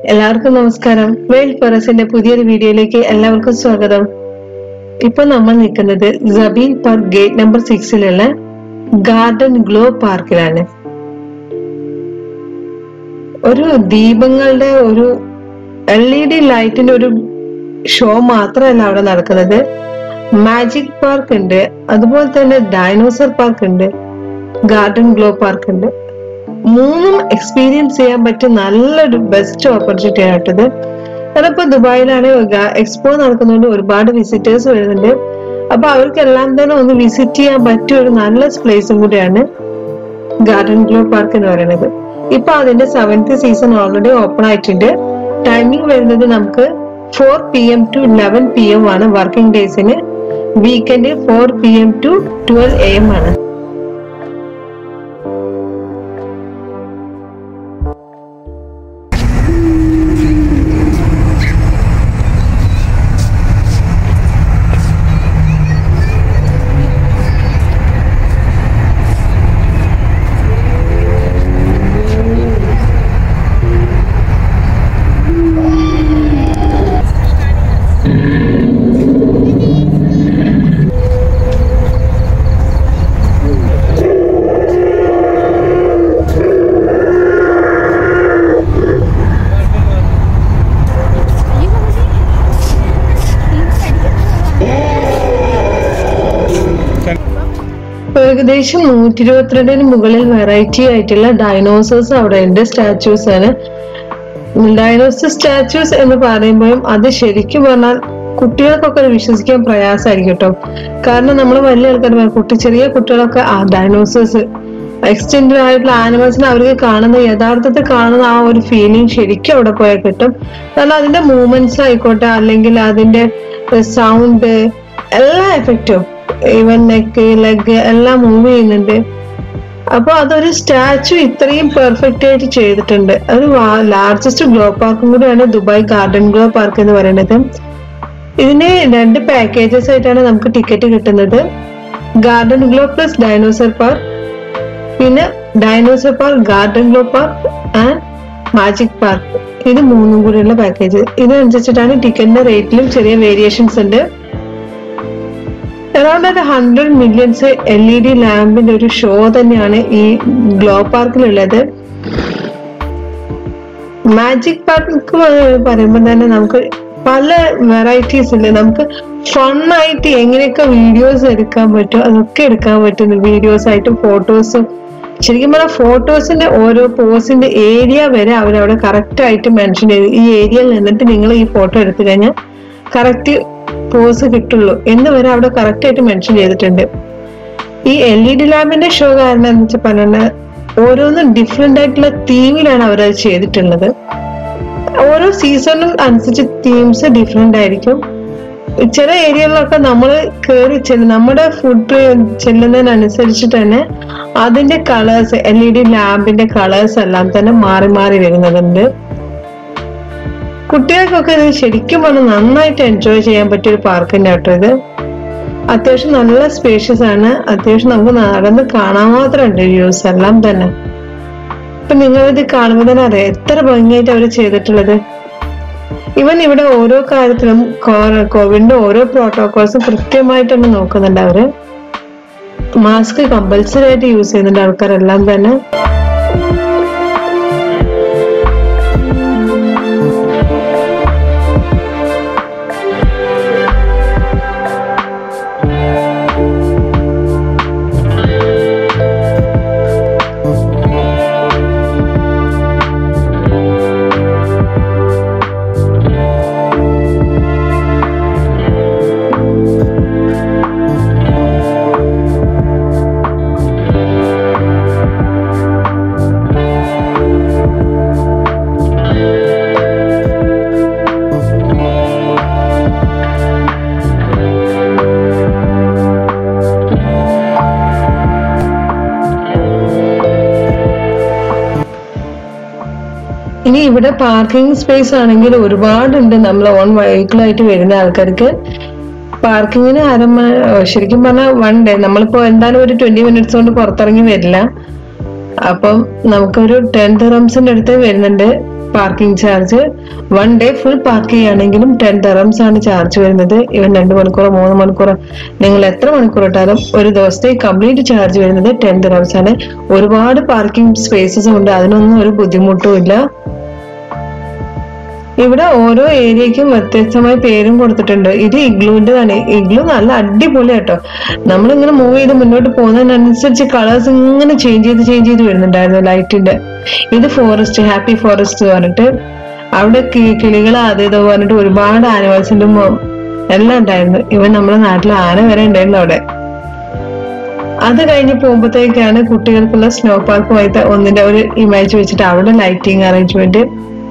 എല്ലാവർക്കും നമസ്കാരം വേൾഡ് ഫോറസിന്റെ പുതിയൊരു വീഡിയോയിലേക്ക് എല്ലാവർക്കും സ്വാഗതം ഇപ്പൊ നമ്മൾ നിൽക്കുന്നത് സബീൻ പാർക്ക് ഗേറ്റ് നമ്പർ സിക്സിലുള്ള ഗാർഡൻ ഗ്ലോ പാർക്കിലാണ് ഒരു ദീപങ്ങളുടെ ഒരു എൽ ഇ ഡി ലൈറ്റിന്റെ ഒരു ഷോ മാത്രമല്ല അവിടെ നടക്കുന്നത് മാജിക് പാർക്ക് ഉണ്ട് അതുപോലെ തന്നെ ഡൈനോസർ പാർക്ക് ഉണ്ട് ഗാർഡൻ ഗ്ലോ പാർക്ക് ഉണ്ട് മൂന്നും എക്സ്പീരിയൻസ് ചെയ്യാൻ പറ്റിയ നല്ലൊരു ബെസ്റ്റ് ഓപ്പർച്യൂണിറ്റി ആയിട്ടത് അതിപ്പോ ദുബായിലാണ് എക്സ്പോ നടക്കുന്നതുകൊണ്ട് ഒരുപാട് വിസിറ്റേഴ്സ് വരുന്നുണ്ട് അപ്പൊ അവർക്കെല്ലാം തന്നെ ഒന്ന് വിസിറ്റ് ചെയ്യാൻ പറ്റിയ ഒരു നല്ല പ്ലേസും കൂടിയാണ് ഗാർഡൻ ഗ്ലോ പാർക്ക് എന്ന് പറയുന്നത് ഇപ്പൊ അതിന്റെ സെവൻത് സീസൺ ഓൾറെഡി ഓപ്പൺ ആയിട്ടുണ്ട് ടൈമിംഗ് വരുന്നത് നമുക്ക് four P M to eleven P M ആണ് വർക്കിംഗ് ഡേയ്സിന് weekend four P M to twelve A M ആണ് ഏകദേശം നൂറ്റി ഇരുപത്തിരണ്ടിന് മുകളിൽ വെറൈറ്റി ആയിട്ടുള്ള ഡൈനോസേഴ്സ് അവിടെ ഉണ്ട് സ്റ്റാച്യൂസ് ആണ് ഡൈനോസർ സ്റ്റാച്യൂസ് എന്ന് പറയുമ്പോഴും അത് ശരിക്കും പറഞ്ഞാൽ കുട്ടികൾക്കൊക്കെ അത് വിശ്വസിക്കാൻ പ്രയാസമായിരിക്കും കേട്ടോ കാരണം നമ്മൾ വലിയ ആൾക്കാർ കുട്ടി ചെറിയ കുട്ടികളൊക്കെ ആ ഡൈനോസേഴ്സ് എക്സ്റ്റെൻഡ് ആയിട്ടുള്ള ആനിമൽസിനെ അവർക്ക് കാണുന്ന യഥാർത്ഥത്തിൽ കാണുന്ന ആ ഒരു ഫീലിംഗ് ശരിക്കും അവിടെ പോയാൽ കിട്ടും കാരണം അതിന്റെ മൂവ്മെന്റ്സ് ആയിക്കോട്ടെ അല്ലെങ്കിൽ അതിന്റെ സൗണ്ട് എല്ലാ എഫക്റ്റും ഈവൻ നെക്ക് ലെഗ് എല്ലാം മൂവ് ചെയ്യുന്നുണ്ട് അപ്പൊ അതൊരു സ്റ്റാച്ചു ഇത്രയും പെർഫെക്റ്റ് ആയിട്ട് ചെയ്തിട്ടുണ്ട് അത് ലാർജസ്റ്റ് ഗ്ലോ പാർക്കും കൂടിയാണ് ദുബായ് ഗാർഡൻ ഗ്ലോ പാർക്ക് എന്ന് പറയുന്നത് ഇതിന് രണ്ട് പാക്കേജസ് ആയിട്ടാണ് നമുക്ക് ടിക്കറ്റ് കിട്ടുന്നത് garden glow plus dinosaur park പിന്നെ dinosaur park garden glow park and magic park ഇത് മൂന്നും കൂടിയുള്ള പാക്കേജ് ഇതിനനുസരിച്ചിട്ടാണ് ടിക്കറ്റിന്റെ റേറ്റിലും ചെറിയ വേരിയേഷൻസ് ഉണ്ട് അറൌണ്ട് ഒരു hundred millions L E D ലാമ്പിന്റെ ഒരു ഷോ തന്നെയാണ് ഈ ഗ്ലോ പാർക്കിലുള്ളത് മാജിക് പാർക്ക് പറയുമ്പോൾ തന്നെ നമുക്ക് പല വെറൈറ്റീസ് ഉണ്ട് നമുക്ക് ഫണ്ണായിട്ട് എങ്ങനെയൊക്കെ വീഡിയോസ് എടുക്കാൻ പറ്റും അതൊക്കെ എടുക്കാൻ പറ്റുന്നു വീഡിയോസ് ആയിട്ടും ഫോട്ടോസും ശരിക്കും പറഞ്ഞാൽ ഫോട്ടോസിന്റെ ഓരോ പോസിന്റെ ഏരിയ വരെ അവരവിടെ കറക്റ്റ് ആയിട്ട് മെൻഷൻ ചെയ്തു ഈ ഏരിയയിൽ നിന്നിട്ട് നിങ്ങൾ ഈ ഫോട്ടോ എടുത്തു കഴിഞ്ഞാൽ കറക്റ്റ് പോസ് കിട്ടുള്ളൂ എന്ന് വരെ അവിടെ കറക്റ്റ് ആയിട്ട് മെൻഷൻ ചെയ്തിട്ടുണ്ട് ഈ എൽ ഇ ഡി ലാബിന്റെ ഷോ കാരണം എന്ന് വെച്ചാൽ പറഞ്ഞാൽ ഓരോന്നും ഡിഫറെന്റ് ആയിട്ടുള്ള തീമിലാണ് അവരത് ചെയ്തിട്ടുള്ളത് ഓരോ സീസണും അനുസരിച്ച് തീംസ് ഡിഫറെന്റ് ആയിരിക്കും ചില ഏരിയകളിലൊക്കെ നമ്മൾ കയറി ചെല്ലും നമ്മുടെ ഫുഡ് ചെല്ലുന്നതിനനുസരിച്ച് തന്നെ അതിന്റെ കളേഴ്സ് എൽ ഇ ഡി ലാമ്പിന്റെ കളേഴ്സ് എല്ലാം തന്നെ മാറി മാറി വരുന്നുണ്ട് കുട്ടികൾക്കൊക്കെ ഇത് ശരിക്കും പറഞ്ഞാൽ നന്നായിട്ട് എൻജോയ് ചെയ്യാൻ പറ്റിയ ഒരു പാർക്ക് തന്നെ കേട്ടോ ഇത് അത്യാവശ്യം നല്ല സ്പേഷ്യസ് ആണ് അത്യാവശ്യം നമുക്ക് നടന്ന് കാണാൻ മാത്രമുണ്ട് വ്യൂസ് എല്ലാം തന്നെ ഇപ്പൊ നിങ്ങളിത് കാണുമ്പോൾ തന്നെ അറിയാം എത്ര ഭംഗിയായിട്ട് അവർ ചെയ്തിട്ടുള്ളത് ഇവൻ ഇവിടെ ഓരോ കാര്യത്തിലും കോവിഡിന്റെ ഓരോ പ്രോട്ടോകോൾസും കൃത്യമായിട്ട് തന്നെ നോക്കുന്നുണ്ട് അവര് മാസ്ക് കമ്പൽസറി ആയിട്ട് യൂസ് ചെയ്യുന്നുണ്ട് ആൾക്കാരെല്ലാം തന്നെ ഇനി ഇവിടെ പാർക്കിംഗ് സ്പേസ് ആണെങ്കിൽ ഒരുപാടുണ്ട് നമ്മൾ ഓൺ വെഹിക്കിളായിട്ട് വരുന്ന ആൾക്കാർക്ക് പാർക്കിങ്ങിന് അരമ ശരിക്കും പറഞ്ഞാൽ വൺ ഡേ നമ്മളിപ്പോ എന്തായാലും ഒരു ട്വന്റി മിനിറ്റ്സ് കൊണ്ട് പുറത്തിറങ്ങി വരില്ല അപ്പം നമുക്കൊരു ടെൻ റംസിന്റെ അടുത്ത് വരുന്നുണ്ട് parking charge one day full park ചെയ്യുകയാണെങ്കിലും ടെൻ തെറംസ് ആണ് ചാർജ് വരുന്നത് ഇവൻ രണ്ട് മണിക്കൂറോ മൂന്ന് മണിക്കൂറോ നിങ്ങൾ എത്ര മണിക്കൂർ ഇട്ടാലും ഒരു ദിവസത്തെ കംപ്ലീറ്റ് ചാർജ് വരുന്നത് ടെൻ തെറംസ് ആണ് ഒരുപാട് പാർക്കിംഗ് സ്പേസസ് ഉണ്ട് അതിനൊന്നും ഒരു ബുദ്ധിമുട്ടും ഇല്ല ഇവിടെ ഓരോ ഏരിയക്കും വ്യത്യസ്തമായ പേരും കൊടുത്തിട്ടുണ്ട് ഇത് ഇഗ്ലുവിൻ്റെതാണ് ഇഗ്ലു നല്ല അടിപൊളി കേട്ടോ നമ്മളിങ്ങനെ മൂവ് ചെയ്ത് മുന്നോട്ട് പോകുന്നതിനനുസരിച്ച് കളേഴ്സ് ഇങ്ങനെ ചേഞ്ച് ചെയ്ത് ചേഞ്ച് ചെയ്ത് വരുന്നുണ്ടായിരുന്നു ലൈറ്റിന്റെ ഇത് ഫോറസ്റ്റ് ഹാപ്പി ഫോറസ്റ്റ് പറഞ്ഞിട്ട് അവിടെ കി- കിളികൾ അത് ഇത് പറഞ്ഞിട്ട് ഒരുപാട് ആനിമൽസിന്റെ എല്ലാം ഉണ്ടായിരുന്നു ഇവൻ നമ്മുടെ നാട്ടിൽ ആന വരെ ഉണ്ടായിരുന്നു അവിടെ അത് കഴിഞ്ഞ് പോകുമ്പോഴത്തേക്കാണ് കുട്ടികൾക്കുള്ള സ്നോ പാർക്കുമായിട്ട് ഒന്നിന്റെ ഒരു ഇമേജ് വെച്ചിട്ട് അവിടെ ലൈറ്റിംഗ് അറേഞ്ച്മെന്റ്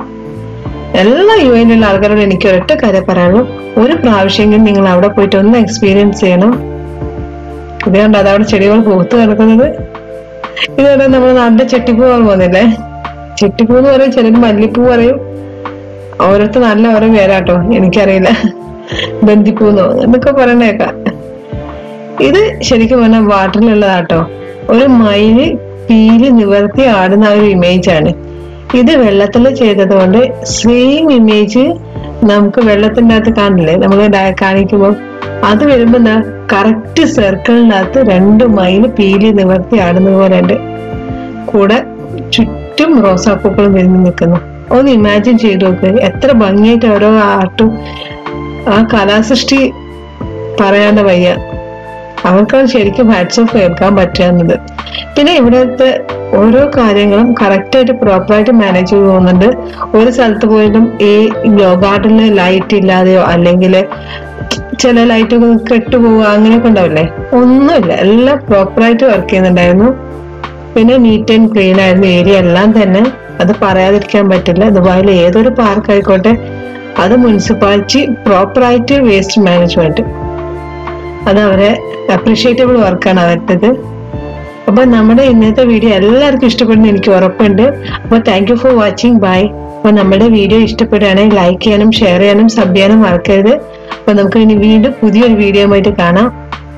എല്ലാ യു എനിലുള്ള ആൾക്കാരോട് എനിക്ക് ഒരൊറ്റ കാര്യം പറയാനുള്ളൂ ഒരു പ്രാവശ്യമെങ്കിലും നിങ്ങൾ അവിടെ പോയിട്ട് ഒന്ന് എക്സ്പീരിയൻസ് ചെയ്യണം ഇത് കണ്ടോ അതവിടെ ചെടികൾ പൂത്ത് കിടക്കുന്നത് ഇത് കണ്ടോ നമ്മുടെ നാട്ടിലെ ചെട്ടിപ്പൂ പോകുന്നില്ലേ ചെട്ടിപ്പൂ എന്ന് പറയും ചിലർ മല്ലിപ്പൂ പറയും ഓരോരുത്തർ നല്ല ഓരോ പേരാട്ടോ എനിക്കറിയില്ല ബന്ദിപ്പൂന്നോ എന്നൊക്കെ പറയണേക്കാം ഇത് ശരിക്കും പറഞ്ഞാൽ വാട്ടറിലുള്ളതാട്ടോ ഒരു മയില് പീല് നിവർത്തി ആടുന്ന ഒരു ഇമേജ് ആണ് ഇത് വെള്ളത്തിൽ ചെയ്തത് കൊണ്ട് സെയിം ഇമേജ് നമുക്ക് വെള്ളത്തിൻ്റെ അകത്ത് കാണില്ലേ നമ്മൾ കാണിക്കുമ്പോൾ അത് വരുമ്പോ എന്താ കറക്റ്റ് സർക്കിളിനകത്ത് രണ്ട് മയില് പീലി നിവർത്തി ആടുന്നത് പോലെ ഉണ്ട് കൂടെ ചുറ്റും റോസാപ്പൂക്കളും വിരിഞ്ഞു നിൽക്കുന്നു ഒന്ന് ഇമാജിൻ ചെയ്തു നോക്ക് എത്ര ഭംഗിയായിട്ട് ഓരോ ആർട്ടും ആ കലാസൃഷ്ടി പറയാണ്ട് വയ്യ അവർക്കാണ് ശരിക്കും ഹാറ്റ്സ് ഓഫ് കേൾക്കാൻ പറ്റുന്നത് പിന്നെ ഇവിടുത്തെ ഓരോ കാര്യങ്ങളും കറക്റ്റായിട്ട് പ്രോപ്പറായിട്ട് മാനേജ് ചെയ്ത് പോകുന്നുണ്ട് ഒരു സ്ഥലത്ത് പോയാലും ഈ ഗ്ലോ ഗാർഡനിൽ ലൈറ്റ് ഇല്ലാതെയോ അല്ലെങ്കിൽ ചില ലൈറ്റൊക്കെ കെട്ടുപോവുക അങ്ങനെയൊക്കെ ഉണ്ടാവില്ലേ ഒന്നുമില്ല എല്ലാം പ്രോപ്പറായിട്ട് വർക്ക് ചെയ്യുന്നുണ്ടായിരുന്നു പിന്നെ നീറ്റ് ആൻഡ് ക്ലീൻ ആയിരുന്നു ഏരിയ എല്ലാം തന്നെ അത് പറയാതിരിക്കാൻ പറ്റില്ല ദുബായിൽ ഏതൊരു പാർക്ക് ആയിക്കോട്ടെ അത് മുനിസിപ്പാലിറ്റി പ്രോപ്പറായിട്ട് വേസ്റ്റ് മാനേജ്മെന്റ് അത് അവരെ അപ്രീഷിയേറ്റബിൾ വർക്കാണ് അവരുടേത് അപ്പൊ നമ്മുടെ ഇന്നത്തെ വീഡിയോ എല്ലാവർക്കും ഇഷ്ടപ്പെടുന്ന എനിക്ക് ഉറപ്പുണ്ട് അപ്പൊ thank you for watching bye അപ്പൊ നമ്മുടെ വീഡിയോ ഇഷ്ടപ്പെടുകയാണെങ്കിൽ ലൈക്ക് ചെയ്യാനും ഷെയർ ചെയ്യാനും സബ് ചെയ്യാനും മറക്കരുത് അപ്പൊ നമുക്ക് ഇനി വീണ്ടും പുതിയൊരു വീഡിയോ ആയിട്ട് കാണാം